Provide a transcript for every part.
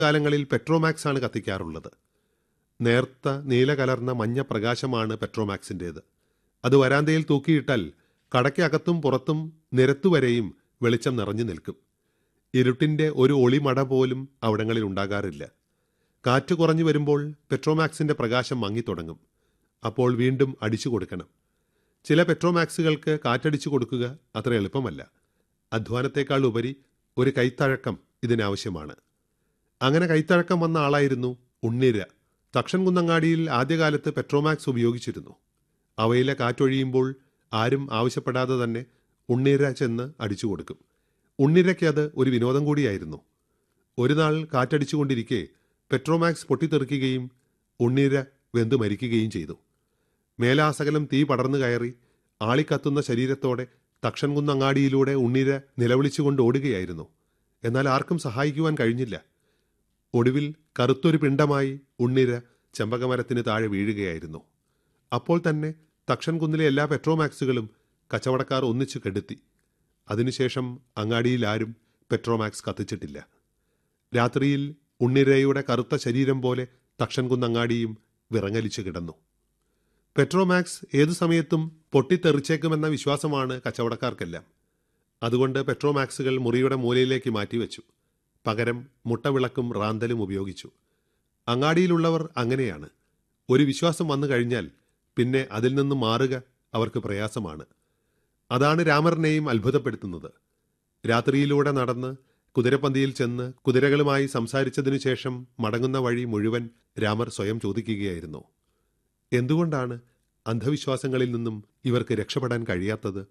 കാലങ്ങളിൽ പെട്രോമാക്സ് ആണ് കത്തിക്കാറുള്ളത് നേർത്ത നീല കലർന്ന മഞ്ഞ പ്രകാശമാണ് പെട്രോമാക്സിൻ്റേത് അത് വരാന്തയിൽ തൂക്കിയിട്ടാൽ കടയ്ക്കകത്തും പുറത്തും നിരത്തുവരെയും വെളിച്ചം നിറഞ്ഞു നിൽക്കും ഇരുട്ടിൻ്റെ ഒരു ഒളിമട പോലും അവിടങ്ങളിൽ ഉണ്ടാകാറില്ല കാറ്റ് കുറഞ്ഞു വരുമ്പോൾ പെട്രോമാക്സിൻ്റെ പ്രകാശം മങ്ങിത്തുടങ്ങും അപ്പോൾ വീണ്ടും അടിച്ചു കൊടുക്കണം ചില പെട്രോമാക്സുകൾക്ക് കാറ്റടിച്ചു കൊടുക്കുക അത്ര എളുപ്പമല്ല അധ്വാനത്തേക്കാൾ ഉപരി ഒരു കൈത്തഴക്കം ഇതിനാവശ്യമാണ് അങ്ങനെ കൈത്തഴക്കം വന്ന ആളായിരുന്നു ഉണ്ണിര തക്ഷൻ കുന്നങ്ങാടിയിൽ ആദ്യകാലത്ത് പെട്രോമാക്സ് ഉപയോഗിച്ചിരുന്നു അവയിലെ കാറ്റൊഴിയുമ്പോൾ ആരും ആവശ്യപ്പെടാതെ തന്നെ ഉണ്ണിര ചെന്ന് അടിച്ചു കൊടുക്കും ഉണ്ണിരയ്ക്ക് അത് ഒരു വിനോദം കൂടിയായിരുന്നു ഒരു നാൾ കാറ്റടിച്ചുകൊണ്ടിരിക്കെ പെട്രോമാക്സ് പൊട്ടിത്തെറിക്കുകയും ഉണ്ണിര വെന്തു മരിക്കുകയും ചെയ്തു മേലാസകലം തീ പടർന്നു കയറി ആളിക്കത്തുന്ന ശരീരത്തോടെ തക്ഷൻകുന്നങ്ങാടിയിലൂടെ ഉണ്ണിര നിലവിളിച്ചുകൊണ്ട് ഓടുകയായിരുന്നു എന്നാൽ ആർക്കും സഹായിക്കുവാൻ കഴിഞ്ഞില്ല ഒടുവിൽ കറുത്തൊരു പിണ്ടമായി ഉണ്ണിര ചെമ്പകമരത്തിന് താഴെ വീഴുകയായിരുന്നു അപ്പോൾ തന്നെ തക്ഷൻകുന്നിലെ എല്ലാ പെട്രോമാക്സുകളും കച്ചവടക്കാർ ഒന്നിച്ചു കെടുത്തി അതിനുശേഷം അങ്ങാടിയിൽ ആരും പെട്രോമാക്സ് കത്തിച്ചിട്ടില്ല രാത്രിയിൽ ഉണ്ണിരയുടെ കറുത്ത ശരീരം പോലെ തക്ഷൻകുന്നങ്ങാടിയും വിറങ്ങലിച്ചു കിടന്നു പെട്രോമാക്സ് ഏതു സമയത്തും പൊട്ടിത്തെറിച്ചേക്കുമെന്ന വിശ്വാസമാണ് കച്ചവടക്കാർക്കെല്ലാം അതുകൊണ്ട് പെട്രോമാക്സുകൾ മുറിയുടെ മൂലയിലേക്ക് മാറ്റിവെച്ചു പകരം മുട്ടവിളക്കും റാന്തലും ഉപയോഗിച്ചു അങ്ങാടിയിലുള്ളവർ അങ്ങനെയാണ് ഒരു വിശ്വാസം വന്നു കഴിഞ്ഞാൽ പിന്നെ അതിൽ നിന്ന് മാറുക അവർക്ക് പ്രയാസമാണ് അതാണ് രാമറിനെയും അത്ഭുതപ്പെടുത്തുന്നത് രാത്രിയിലൂടെ നടന്ന് കുതിരപ്പന്തിയിൽ ചെന്ന് കുതിരകളുമായി സംസാരിച്ചതിനു ശേഷം മടങ്ങുന്ന വഴി മുഴുവൻ രാമർ സ്വയം ചോദിക്കുകയായിരുന്നു എന്തുകൊണ്ടാണ് അന്ധവിശ്വാസങ്ങളിൽ നിന്നും ഇവർക്ക് രക്ഷപ്പെടാൻ കഴിയാത്തത്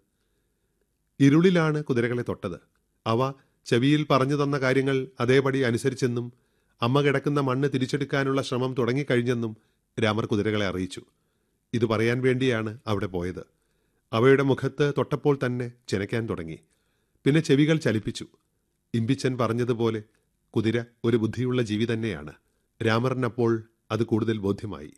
ഇരുളിലാണ് കുതിരകളെ തൊട്ടത് അവ ചെവിയിൽ പറഞ്ഞു തന്ന കാര്യങ്ങൾ അതേപടി അനുസരിച്ചെന്നും അമ്മ കിടക്കുന്ന മണ്ണ് തിരിച്ചെടുക്കാനുള്ള ശ്രമം തുടങ്ങിക്കഴിഞ്ഞെന്നും രാമർ കുതിരകളെ അറിയിച്ചു ഇത് പറയാൻ വേണ്ടിയാണ് അവിടെ പോയത് അവയുടെ മുഖത്ത് തൊട്ടപ്പോൾ തന്നെ ചെനയ്ക്കാൻ തുടങ്ങി പിന്നെ ചെവികൾ ചലിപ്പിച്ചു ഇമ്പിച്ചൻ പറഞ്ഞതുപോലെ കുതിര ഒരു ബുദ്ധിയുള്ള ജീവി തന്നെയാണ് രാമറിനപ്പോൾ അത് കൂടുതൽ ബോധ്യമായി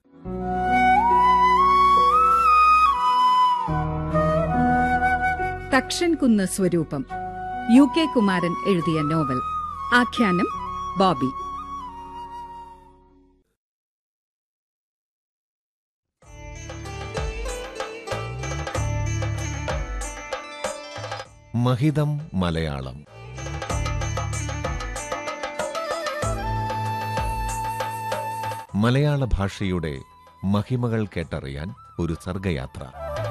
തക്ഷൻകുന്ന് സ്വരൂപം യു കെ കുമാരൻ എഴുതിയ നോവൽ ആഖ്യാനം ബോബി മഹിതം മലയാളം മലയാള ഭാഷയുടെ മഹിമകൾ കേട്ടറിയാൻ ഒരു സർഗയാത്ര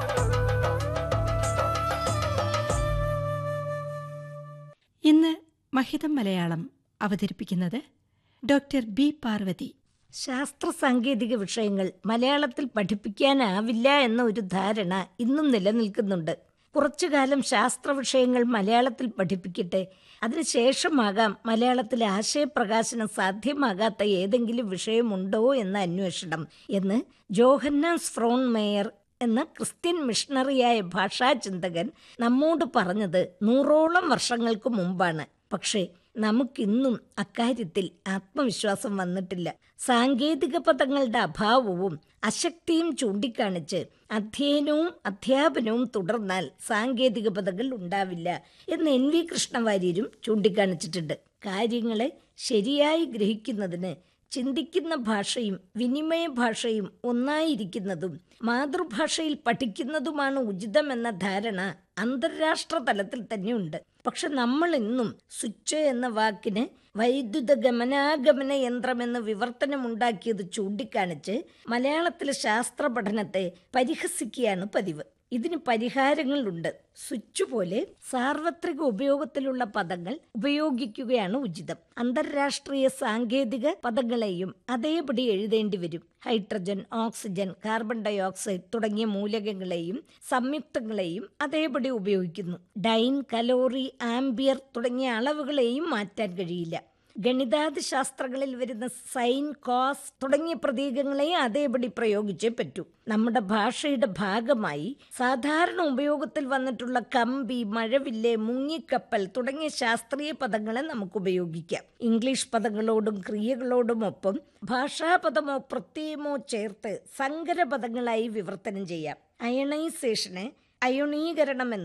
ഇന്ന് മഹിതം മലയാളം അവതരിപ്പിക്കുന്നത് ഡോക്ടർ ബി പാർവതി ശാസ്ത്ര സാങ്കേതിക വിഷയങ്ങൾ മലയാളത്തിൽ പഠിപ്പിക്കാനാവില്ല എന്ന ഒരു ധാരണ ഇന്നും നിലനിൽക്കുന്നുണ്ട് കുറച്ചു കാലം ശാസ്ത്ര വിഷയങ്ങൾ മലയാളത്തിൽ പഠിപ്പിക്കട്ടെ അതിനുശേഷമാകാം മലയാളത്തിൽ ആശയപ്രകാശനം സാധ്യമാകാത്ത ഏതെങ്കിലും വിഷയമുണ്ടോ എന്ന അന്വേഷണം എന്ന് ജോഹന്നാസ് ഫ്രോൺ മേയർ എന്ന ക്രിസ്ത്യൻ മിഷണറിയായ ഭാഷാചിന്തകൻ നമ്മോട് പറഞ്ഞത് നൂറോളം വർഷങ്ങൾക്ക് മുമ്പാണ് പക്ഷേ നമുക്കിന്നും അക്കാര്യത്തിൽ ആത്മവിശ്വാസം വന്നിട്ടില്ല സാങ്കേതിക പദങ്ങളുടെ അഭാവവും അശക്തിയും ചൂണ്ടിക്കാണിച്ച് അധ്യയനവും അധ്യാപനവും തുടർന്നാൽ സാങ്കേതിക പദങ്ങൾ ഉണ്ടാവില്ല എന്ന് എൻ വി കൃഷ്ണവാര്യരും ചൂണ്ടിക്കാണിച്ചിട്ടുണ്ട് കാര്യങ്ങളെ ശരിയായി ഗ്രഹിക്കുന്നതിന് ചിന്തിക്കുന്ന ഭാഷയും വിനിമയ ഭാഷയും ഒന്നായിരിക്കുന്നതും മാതൃഭാഷയിൽ പഠിക്കുന്നതുമാണ് ഉചിതമെന്ന ധാരണ അന്താരാഷ്ട്ര തലത്തിൽ തന്നെയുണ്ട് പക്ഷെ നമ്മൾ ഇന്നും സ്വിച്ച് എന്ന വാക്കിന് വൈദ്യുത ഗമനാഗമന യന്ത്രമെന്ന് വിവർത്തനമുണ്ടാക്കിയത് ചൂണ്ടിക്കാണിച്ച് മലയാളത്തിലെ ശാസ്ത്ര പഠനത്തെ പരിഹസിക്കുകയാണ് പതിവ് ഇതിന് പരിഹാരങ്ങളുണ്ട് സ്വിച്ച് പോലെ സാർവത്രിക ഉപയോഗത്തിലുള്ള പദങ്ങൾ ഉപയോഗിക്കുകയാണ് ഉചിതം അന്തർരാഷ്ട്രീയ സാങ്കേതിക പദങ്ങളെയും അതേപടി എഴുതേണ്ടി വരും hydrogen oxygen carbon dioxide തുടങ്ങിയ മൂലകങ്ങളെയും സംയുക്തങ്ങളെയും അതേപടി ഉപയോഗിക്കുന്നു ഡൈൻ കലോറി ആംബിയർ തുടങ്ങിയ അളവുകളെയും മാറ്റാൻ കഴിയില്ല ഗണിതാതി ശാസ്ത്രങ്ങളിൽ വരുന്ന സൈൻ കോസ് തുടങ്ങിയ പ്രതീകങ്ങളെയും അതേപടി പ്രയോഗിച്ചേ പറ്റൂ നമ്മുടെ ഭാഷയുടെ ഭാഗമായി സാധാരണ ഉപയോഗത്തിൽ വന്നിട്ടുള്ള കമ്പി മഴവില്ല് മുങ്ങിക്കപ്പൽ തുടങ്ങിയ ശാസ്ത്രീയ പദങ്ങളെ നമുക്ക് ഉപയോഗിക്കാം ഇംഗ്ലീഷ് പദങ്ങളോടും ക്രിയകളോടുമൊപ്പം ഭാഷാപദമോ പ്രത്യയമോ ചേർത്ത് സങ്കര പദങ്ങളായി വിവർത്തനം ചെയ്യാം അയണൈസേഷന് അയോണീകരണമെന്നും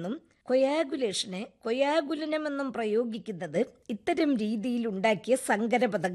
കൊയാഗുലേഷന് കൊയാഗുലനമെന്നും പ്രയോഗിക്കുന്നത് ഇത്തരം രീതിയിൽ ഉണ്ടാക്കിയ സങ്കരപദങ്ങൾ